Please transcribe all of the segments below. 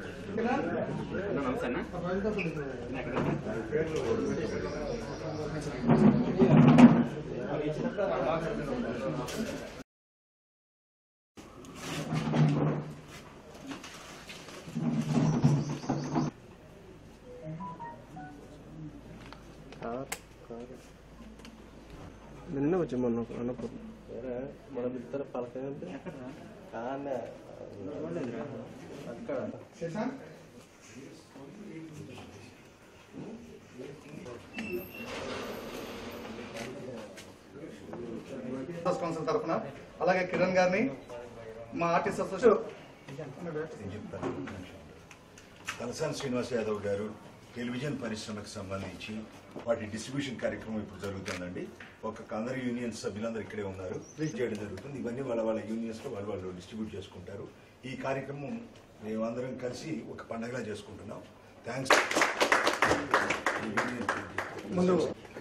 నమస్తే అన్న నిన్న వచ్చి మొన్న అన్నప్పుడు మన ఇద్దరు పలకంటే కానీ అక్కడ కౌన్సిల్ తరఫున అలాగే కిరణ్ గారిని మా ఆర్టిస్ట్ అసోసియేషన్ తలసాని శ్రీనివాస్ యాదవ్ గారు టెలివిజన్ పరిశ్రమకు సంబంధించి వాటి డిస్ట్రిబ్యూషన్ కార్యక్రమం ఇప్పుడు జరుగుతుందండి ఒక అందరి యూనియన్స్ సభ్యులందరూ ఇక్కడే ఉన్నారు రిలీజ్ చేయడం జరుగుతుంది ఇవన్నీ వాళ్ళ వాళ్ళ యూనియన్స్ లో వాళ్ళు వాళ్ళు డిస్ట్రిబ్యూట్ చేసుకుంటారు ఈ కార్యక్రమం మేమందరం కలిసి ఒక పండగలా చేసుకుంటున్నాం థ్యాంక్స్ ముందు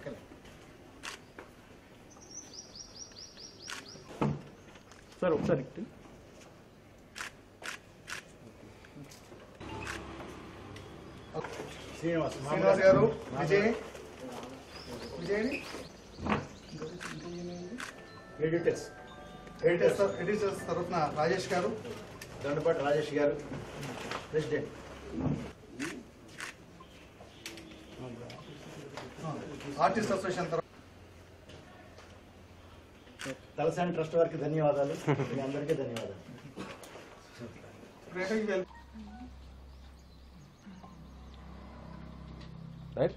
సార్ ఒకసారి శ్రీనివాస్ శ్రీనివాస్ గారు Vijay Vijay editors editors editors తరఫున రాజేష్ గారు దండపాటి రాజేష్ గారు ప్రెసిడెంట్ ఆర్టిస్ట్ అసోసియేషన్ తరఫున తలసాని ట్రస్ట్ వారికి ధన్యవాదాలు మీ అందరికీ ధన్యవాదాలు రేఖకి వెల్- రైట్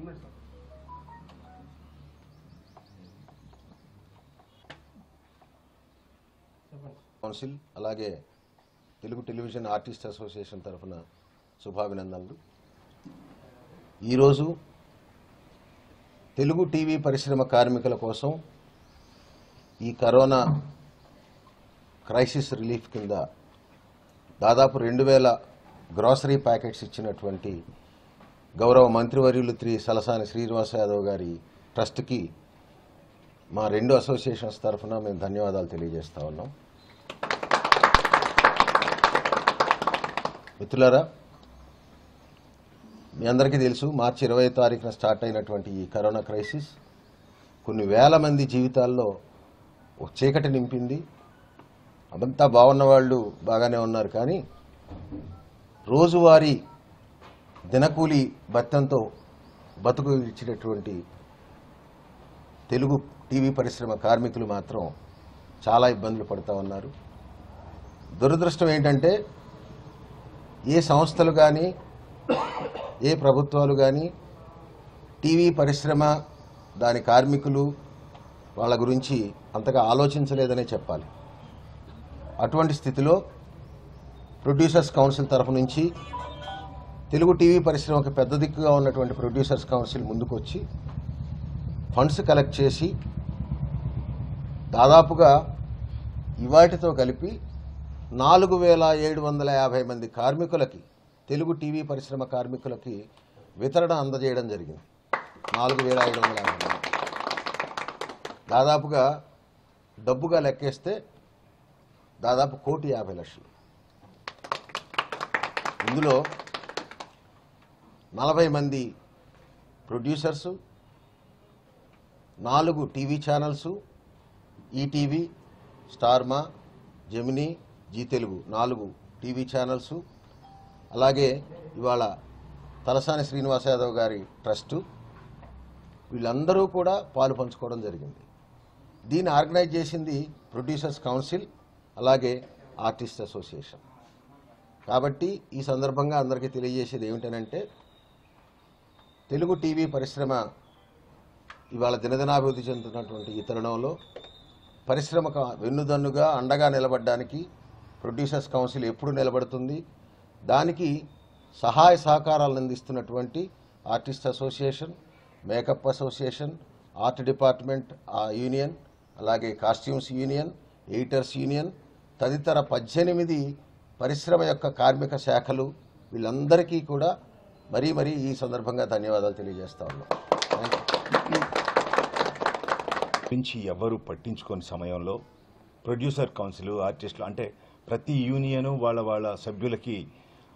కౌన్సిల్ అలాగే తెలుగు టెలివిజన్ ఆర్టిస్ట్ అసోసియేషన్ తరఫున శుభాభినందనలు ఈరోజు తెలుగు టీవీ పరిశ్రమ కార్మికుల కోసం ఈ కరోనా క్రైసిస్ రిలీఫ్ కింద దాదాపు రెండు వేల గ్రాసరీ ప్యాకెట్స్ ఇచ్చినటువంటి గౌరవ మంత్రివర్యులు శ్రీ సలసాని శ్రీనివాస యాదవ్ గారి ట్రస్ట్కి మా రెండు అసోసియేషన్స్ తరఫున మేము ధన్యవాదాలు తెలియజేస్తా ఉన్నాం మిత్రులారా మీ అందరికీ తెలుసు మార్చి ఇరవై తారీఖున స్టార్ట్ అయినటువంటి ఈ కరోనా క్రైసిస్ కొన్ని వేల మంది జీవితాల్లో ఒక చీకటి నింపింది అదంతా బాగున్న వాళ్ళు బాగానే ఉన్నారు కానీ రోజువారీ దినకూలి భత్యంతో బతుకు ఇచ్చినటువంటి తెలుగు టీవీ పరిశ్రమ కార్మికులు మాత్రం చాలా ఇబ్బందులు పడుతూ ఉన్నారు దురదృష్టం ఏంటంటే ఏ సంస్థలు కానీ ఏ ప్రభుత్వాలు కానీ టీవీ పరిశ్రమ దాని కార్మికులు వాళ్ళ గురించి అంతగా ఆలోచించలేదనే చెప్పాలి అటువంటి స్థితిలో ప్రొడ్యూసర్స్ కౌన్సిల్ తరఫు నుంచి తెలుగు టీవీ పరిశ్రమకు పెద్ద దిక్కుగా ఉన్నటువంటి ప్రొడ్యూసర్స్ కౌన్సిల్ ముందుకు వచ్చి ఫండ్స్ కలెక్ట్ చేసి దాదాపుగా ఇవాటితో కలిపి నాలుగు వేల ఏడు వందల యాభై మంది కార్మికులకి తెలుగు టీవీ పరిశ్రమ కార్మికులకి వితరణ అందజేయడం జరిగింది నాలుగు వేల ఐదు వందల యాభై మంది దాదాపుగా డబ్బుగా లెక్కేస్తే దాదాపు కోటి యాభై లక్షలు ఇందులో నలభై మంది ప్రొడ్యూసర్సు నాలుగు TV channels ETV Star Maa Gemini Zee Telugu నాలుగు టీవీ ఛానల్సు అలాగే ఇవాళ తలసాని శ్రీనివాస యాదవ్ గారి ట్రస్టు వీళ్ళందరూ కూడా పాలు పంచుకోవడం జరిగింది దీన్ని ఆర్గనైజ్ చేసింది ప్రొడ్యూసర్స్ కౌన్సిల్ అలాగే ఆర్టిస్ట్ అసోసియేషన్ కాబట్టి ఈ సందర్భంగా అందరికీ తెలియజేసేది ఏమిటనంటే తెలుగు టీవీ పరిశ్రమ ఇవాళ దినదినాభివృద్ధి చెందుతున్నటువంటి ఈ తరుణంలో పరిశ్రమకు వెన్నుదన్నుగా అండగా నిలబడడానికి ప్రొడ్యూసర్స్ కౌన్సిల్ ఎప్పుడు నిలబడుతుంది దానికి సహాయ సహకారాలను అందిస్తున్నటువంటి artist association makeup association art department ఆ యూనియన్ అలాగే కాస్ట్యూమ్స్ యూనియన్ ఎడిటర్స్ యూనియన్ తదితర పద్దెనిమిది పరిశ్రమ యొక్క కార్మిక శాఖలు వీళ్ళందరికీ కూడా మరీ మరీ ఈ సందర్భంగా ధన్యవాదాలు తెలియజేస్తా ఉన్నాం థ్యాంక్ యూ గురించి ఎవరు పట్టించుకోని సమయంలో ప్రొడ్యూసర్ కౌన్సిల్ ఆర్టిస్టులు అంటే ప్రతి యూనియను వాళ్ళ వాళ్ళ సభ్యులకి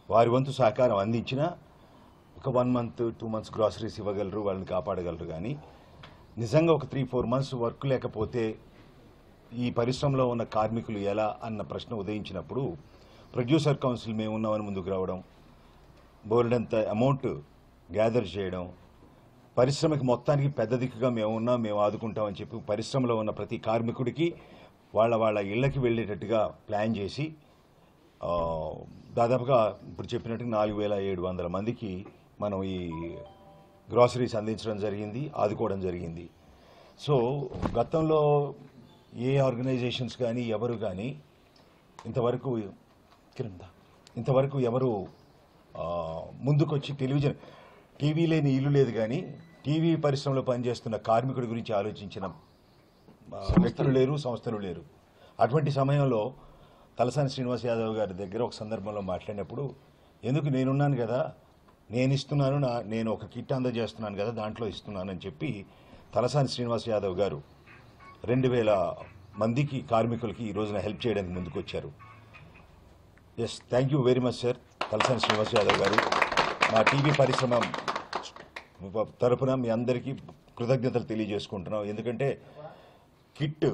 వారి వంతు సహకారం అందించినా ఒక one month two months groceries ఇవ్వగలరు వాళ్ళని కాపాడగలరు కానీ నిజంగా ఒక త్రీ ఫోర్ మంత్స్ వర్క్ లేకపోతే ఈ పరిశ్రమలో ఉన్న కార్మికులు ఎలా అన్న ప్రశ్న ఉదయించినప్పుడు ప్రొడ్యూసర్ కౌన్సిల్ మేము ఉన్నామని ముందుకు రావడం బోర్డంత అమౌంట్ గ్యాదర్ చేయడం పరిశ్రమకి మొత్తానికి పెద్ద దిక్కుగా మేము ఉన్నాం మేము ఆదుకుంటామని చెప్పి పరిశ్రమలో ఉన్న ప్రతి కార్మికుడికి వాళ్ళ వాళ్ళ ఇళ్ళకి వెళ్ళేటట్టుగా ప్లాన్ చేసి ఆ, దాదాపుగా ఇప్పుడు చెప్పినట్టు నాలుగు వేల ఏడు వందల మందికి మనం ఈ గ్రాసరీస్ అందించడం జరిగింది ఆదుకోవడం జరిగింది సో గతంలో ఏ ఆర్గనైజేషన్స్ కానీ ఎవరు కానీ ఇంతవరకు కింద ఇంతవరకు ఎవరు ఆ, ముందుకొచ్చి టెలివిజన్ టీవీ లేని ఇల్లు లేదు కానీ టీవీ పరిశ్రమలో పనిచేస్తున్న కార్మికుడి గురించి ఆలోచించిన ఆ, వ్యక్తులు లేరు సంస్థలు లేరు అటువంటి సమయంలో తలసాని శ్రీనివాస్ యాదవ్ గారి దగ్గర ఒక సందర్భంలో మాట్లాడినప్పుడు ఎందుకు నేనున్నాను కదా నేను ఇస్తున్నాను నా నేను ఒక కిట్ అందజేస్తున్నాను కదా దాంట్లో ఇస్తున్నానని చెప్పి తలసాని శ్రీనివాస్ యాదవ్ గారు రెండు వేల మందికి కార్మికులకి ఈ రోజున హెల్ప్ చేయడానికి ముందుకు వచ్చారు yes thank you very much sir Talasani Srinivas Yadav గారు మా టీవీ పరిశ్రమ తరపున మీ అందరికీ కృతజ్ఞతలు తెలియజేసుకుంటున్నాం ఎందుకంటే కిట్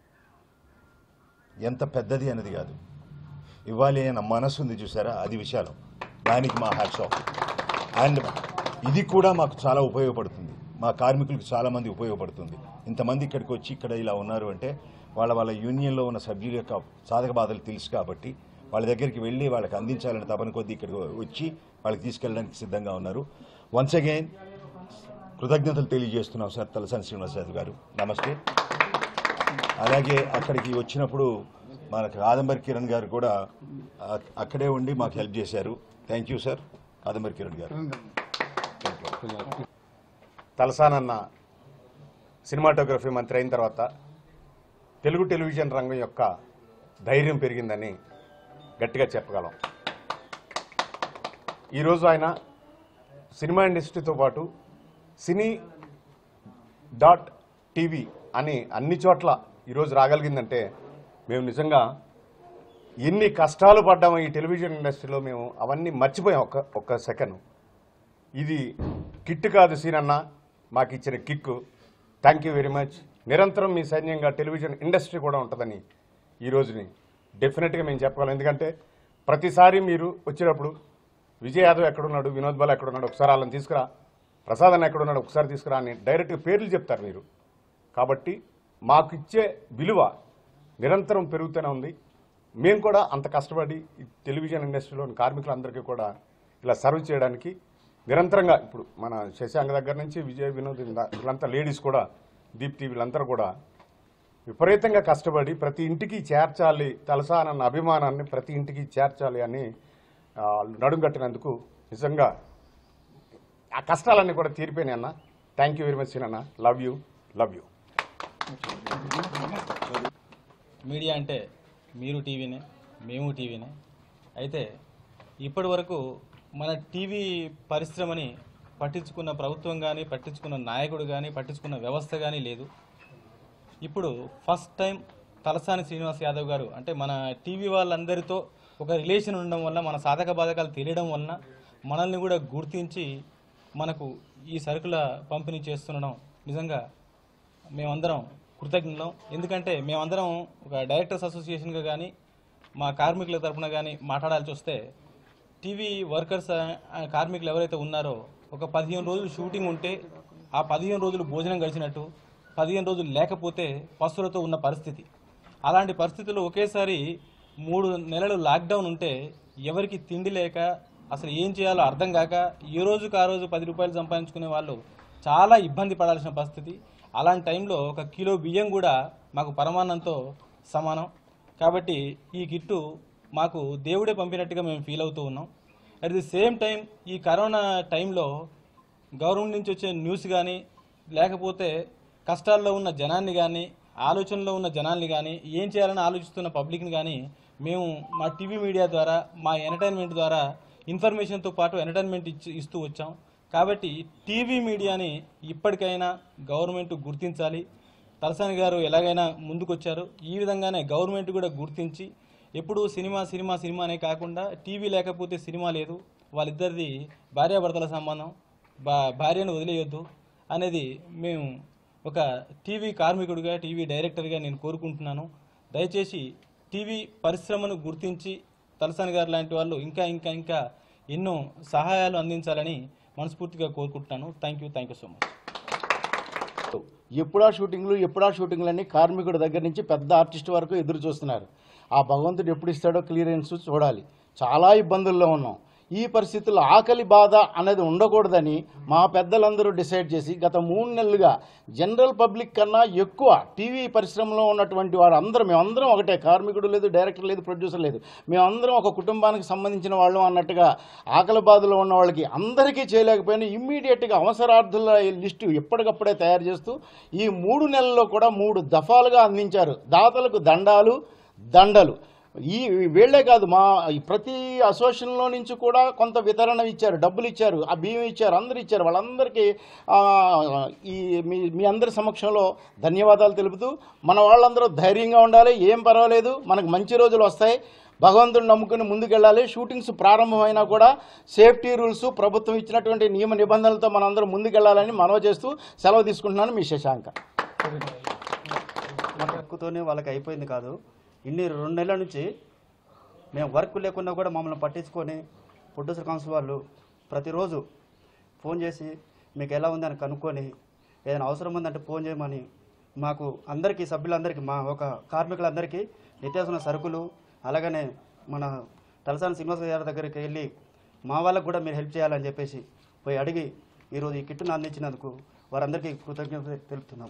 ఎంత పెద్దది అనేది కాదు ఇవ్వాలి అన్న మనసు ఉంది చూసారా అది విశాలం దానికి మా హ్యాట్స్ ఆఫ్ అండ్ ఇది కూడా మాకు చాలా ఉపయోగపడుతుంది మా కార్మికులకు చాలా మంది ఉపయోగపడుతుంది ఇంతమంది ఇక్కడికి వచ్చి ఇక్కడ ఇలా ఉన్నారు అంటే వాళ్ళ వాళ్ళ యూనియన్లో ఉన్న సభ్యుల యొక్క సాధక బాధలు తెలుసు కాబట్టి వాళ్ళ దగ్గరికి వెళ్ళి వాళ్ళకి అందించాలని తపన కొద్దీ ఇక్కడికి వచ్చి వాళ్ళకి తీసుకెళ్ళడానికి సిద్ధంగా ఉన్నారు వన్స్ అగైన్ కృతజ్ఞతలు తెలియజేస్తున్నాం సార్ తలసాని శ్రీనివాస్ యాదవ్ గారు నమస్తే అలాగే అక్కడికి వచ్చినప్పుడు మనకు కాదంబరి కిరణ్ గారు కూడా అ- అక్కడే ఉండి మాకు హెల్ప్ చేశారు thank you sir Kadambari Kiran గారు తలసానన్న సినిమాటోగ్రఫీ మంత్రి అయిన తర్వాత తెలుగు టెలివిజన్ రంగం యొక్క ధైర్యం పెరిగిందని గట్టిగా చెప్పగలం ఈరోజు ఆయన సినిమా ఇండస్ట్రీతో పాటు సినీ డాట్ టీవీ అని అన్ని చోట్ల ఈరోజు రాగలిగిందంటే మేము నిజంగా ఎన్ని కష్టాలు పడ్డామో ఈ టెలివిజన్ ఇండస్ట్రీలో మేము అవన్నీ మర్చిపోయాం ఒక్క ఒక్క సెకండ్ ఇది కిట్ కాదు సీనన్న మాకు ఇచ్చిన kick thank you very much నిరంతరం మీ సైన్యంగా టెలివిజన్ ఇండస్ట్రీ కూడా ఉంటుందని ఈ రోజుని డెఫినెట్గా మేము చెప్పగలం ఎందుకంటే ప్రతిసారి మీరు వచ్చినప్పుడు విజయ్ యాదవ్ ఎక్కడున్నాడు వినోద్ బాల్ ఎక్కడున్నాడు ఒకసారి వాళ్ళని తీసుకురా ప్రసాద్ అన్న ఎక్కడున్నాడు ఒకసారి తీసుకురా అని డైరెక్ట్గా పేర్లు చెప్తారు మీరు కాబట్టి మాకు ఇచ్చే విలువ నిరంతరం పెరుగుతూనే ఉంది మేము కూడా అంత కష్టపడి ఈ టెలివిజన్ ఇండస్ట్రీలోని కార్మికులందరికీ కూడా ఇలా సర్వ్ చేయడానికి నిరంతరంగా ఇప్పుడు మన శశాంక్ దగ్గర నుంచి విజయ్ వినోద్ ఇందా- వీళ్ళంతా లేడీస్ కూడా దీప్తి వీళ్ళందరూ కూడా విపరీతంగా కష్టపడి ప్రతి ఇంటికి చేర్చాలి తలసానన్న అభిమానాన్ని ప్రతి ఇంటికి చేర్చాలి అని ఆ, నడుం కట్టినందుకు నిజంగా ఆ కష్టాలన్నీ కూడా తీరిపోయినాయి అన్న థ్యాంక్ యూ వెరీ మచ్ అన్న love you love you media అంటే మీరు టీవీనే మేము టీవీనే అయితే ఇప్పటి వరకు మన టీవీ పరిశ్రమని పట్టించుకున్న ప్రభుత్వం కానీ పట్టించుకున్న నాయకుడు కానీ పట్టించుకున్న వ్యవస్థ కానీ లేదు ఇప్పుడు ఫస్ట్ టైం తలసాని శ్రీనివాస్ యాదవ్ గారు అంటే మన టీవీ వాళ్ళందరితో ఒక రిలేషన్ ఉండడం వల్ల మన సాధక బాధకాలు తెలియడం వలన మనల్ని కూడా గుర్తించి మనకు ఈ సరుకుల పంపిణీ చేస్తుండడం నిజంగా మేమందరం కృతజ్ఞులం ఎందుకంటే మేమందరం ఒక డైరెక్టర్స్ అసోసియేషన్గా కానీ మా కార్మికుల తరపున కానీ మాట్లాడాల్సి వస్తే టీవీ వర్కర్స్ ఆ, కార్మికులు ఎవరైతే ఉన్నారో ఒక పదిహేను రోజులు షూటింగ్ ఉంటే ఆ పదిహేను రోజులు భోజనం గడిచినట్టు పదిహేను రోజులు లేకపోతే పస్తులతో ఉన్న పరిస్థితి అలాంటి పరిస్థితుల్లో ఒకేసారి మూడు నెలలు లాక్డౌన్ ఉంటే ఎవరికి తిండి లేక అసలు ఏం చేయాలో అర్థం కాక ఏ రోజుకు ఆ రోజు పది రూపాయలు సంపాదించుకునే వాళ్ళు చాలా ఇబ్బంది పడాల్సిన పరిస్థితి అలాంటి టైంలో ఒక కిలో బియ్యం కూడా మాకు పరమాన్నంతో సమానం కాబట్టి ఈ కిట్టు మాకు దేవుడే పంపినట్టుగా మేము ఫీల్ అవుతూ ఉన్నాం అట్ ది సేమ్ టైం ఈ కరోనా టైంలో గవర్నమెంట్ నుంచి వచ్చే న్యూస్ కానీ లేకపోతే కష్టాల్లో ఉన్న జనాన్ని కానీ ఆలోచనలో ఉన్న జనాల్ని కానీ ఏం చేయాలని ఆలోచిస్తున్న పబ్లిక్ని కానీ మేము మా టీవీ మీడియా ద్వారా మా ఎంటర్టైన్మెంట్ ద్వారా ఇన్ఫర్మేషన్తో పాటు ఎంటర్టైన్మెంట్ ఇచ్చి ఇస్తూ వచ్చాం కాబట్టి టీవీ మీడియాని ఇప్పటికైనా గవర్నమెంట్ గుర్తించాలి తలసాని గారు ఎలాగైనా ముందుకొచ్చారు ఈ విధంగానే గవర్నమెంట్ కూడా గుర్తించి ఎప్పుడు సినిమా సినిమా సినిమానే కాకుండా టీవీ లేకపోతే సినిమా లేదు వాళ్ళిద్దరిది భార్యాభర్తల సంబంధం బా భార్యను వదిలేయొద్దు అనేది మేము ఒక టీవీ కార్మికుడిగా టీవీ డైరెక్టర్గా నేను కోరుకుంటున్నాను దయచేసి టీవీ పరిశ్రమను గుర్తించి తలసాని గారు లాంటి వాళ్ళు ఇంకా ఇంకా ఇంకా ఎన్నో సహాయాలు అందించాలని మనస్ఫూర్తిగా కోరుకుంటున్నాను thank you thank you so much ఎప్పుడా షూటింగ్లు ఎప్పుడా షూటింగ్లు అని కార్మికుడి దగ్గర నుంచి పెద్ద ఆర్టిస్ట్ వరకు ఎదురు చూస్తున్నారు ఆ భగవంతుడు ఎప్పుడు ఇస్తాడో క్లియరెన్స్ చూడాలి చాలా ఇబ్బందుల్లో ఉన్నాం ఈ పరిస్థితుల్లో ఆకలి బాధ అనేది ఉండకూడదని మా పెద్దలందరూ డిసైడ్ చేసి గత మూడు నెలలుగా జనరల్ పబ్లిక్ కన్నా ఎక్కువ టీవీ పరిశ్రమలో ఉన్నటువంటి వారు అందరం మేమందరం ఒకటే కార్మికుడు లేదు డైరెక్టర్ లేదు ప్రొడ్యూసర్ లేదు మేమందరం ఒక కుటుంబానికి సంబంధించిన వాళ్ళం అన్నట్టుగా ఆకలి బాధలో ఉన్న వాళ్ళకి అందరికీ చేయలేకపోయినా ఇమ్మీడియట్గా అవసరార్థుల లిస్టు ఎప్పటికప్పుడే తయారు చేస్తూ ఈ మూడు నెలల్లో కూడా మూడు దఫాలుగా అందించారు దాతలకు దండాలు దండలు ఈ వీళ్ళే కాదు మా ఈ ప్రతి అసోసియేషన్లో నుంచి కూడా కొంత వితరణ ఇచ్చారు డబ్బులు ఇచ్చారు ఆ బియ్యం ఇచ్చారు అందరు ఇచ్చారు వాళ్ళందరికీ ఆ, ఈ మీ మీ అందరి సమక్షంలో ధన్యవాదాలు తెలుపుతూ మన వాళ్ళందరూ ధైర్యంగా ఉండాలి ఏం పర్వాలేదు మనకు మంచి రోజులు వస్తాయి భగవంతుని నమ్ముకుని ముందుకెళ్ళాలి షూటింగ్స్ ప్రారంభమైనా కూడా సేఫ్టీ రూల్స్ ప్రభుత్వం ఇచ్చినటువంటి నియమ నిబంధనలతో మనందరం ముందుకెళ్ళాలని మనవి చేస్తూ సెలవు తీసుకుంటున్నాను మీ శశాంక మన హక్కుతోనే వాళ్ళకి అయిపోయింది కాదు ఇన్ని రెండు నెలల నుంచి మేము వర్క్ లేకున్నా కూడా మమ్మల్ని పట్టించుకొని ప్రొడ్యూసర్ కౌన్సిల్ వాళ్ళు ప్రతిరోజు ఫోన్ చేసి మీకు ఎలా ఉందని కనుక్కొని ఏదైనా అవసరం ఉందంటే ఫోన్ చేయమని మాకు అందరికీ సభ్యులందరికీ మా ఒక కార్మికులందరికీ నిత్యావసర సరుకులు అలాగనే మన తలసాని శ్రీనివాస గారి దగ్గరికి వెళ్ళి మా వాళ్ళకు కూడా మీరు హెల్ప్ చేయాలని చెప్పేసి పోయి అడిగి ఈరోజు ఈ కిట్టును అందించినందుకు వారందరికీ కృతజ్ఞత తెలుపుతున్నాం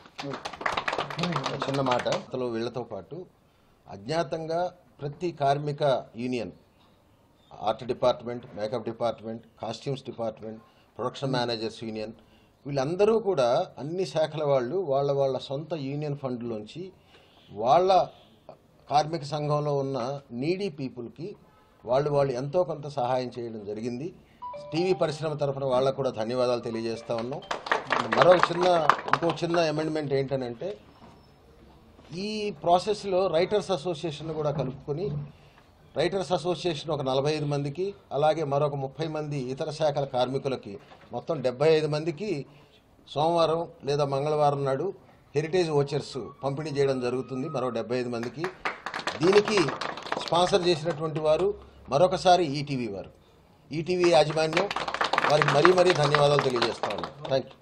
చిన్న మాట అతను వీళ్ళతో పాటు అజ్ఞాతంగా ప్రతి కార్మిక union art department makeup department costumes department production managers union వీళ్ళందరూ కూడా అన్ని శాఖల వాళ్ళు వాళ్ళ వాళ్ళ సొంత యూనియన్ ఫండ్లోంచి వాళ్ళ కార్మిక సంఘంలో ఉన్న నీడీ పీపుల్కి వాళ్ళు వాళ్ళు ఎంతో కొంత సహాయం చేయడం జరిగింది టీవీ పరిశ్రమ తరఫున వాళ్ళకు కూడా ధన్యవాదాలు తెలియజేస్తా ఉన్నాం మరో చిన్న ఇంకో చిన్న అమెండ్మెంట్ ఏంటనంటే ఈ ప్రాసెస్లో రైటర్స్ అసోసియేషన్ కూడా కలుపుకొని రైటర్స్ అసోసియేషన్ ఒక నలభై ఐదు మందికి అలాగే మరొక ముప్పై మంది ఇతర శాఖల కార్మికులకి మొత్తం డెబ్బై ఐదు మందికి సోమవారం లేదా మంగళవారం నాడు హెరిటేజ్ ఓచర్స్ పంపిణీ చేయడం జరుగుతుంది మరో డెబ్బై ఐదు మందికి దీనికి స్పాన్సర్ చేసినటువంటి వారు మరొకసారి ఈటీవీ వారు ఈటీవీ యాజమాన్యం వారికి మరీ మరీ ధన్యవాదాలు తెలియజేస్తా ఉన్నాను థ్యాంక్ యూ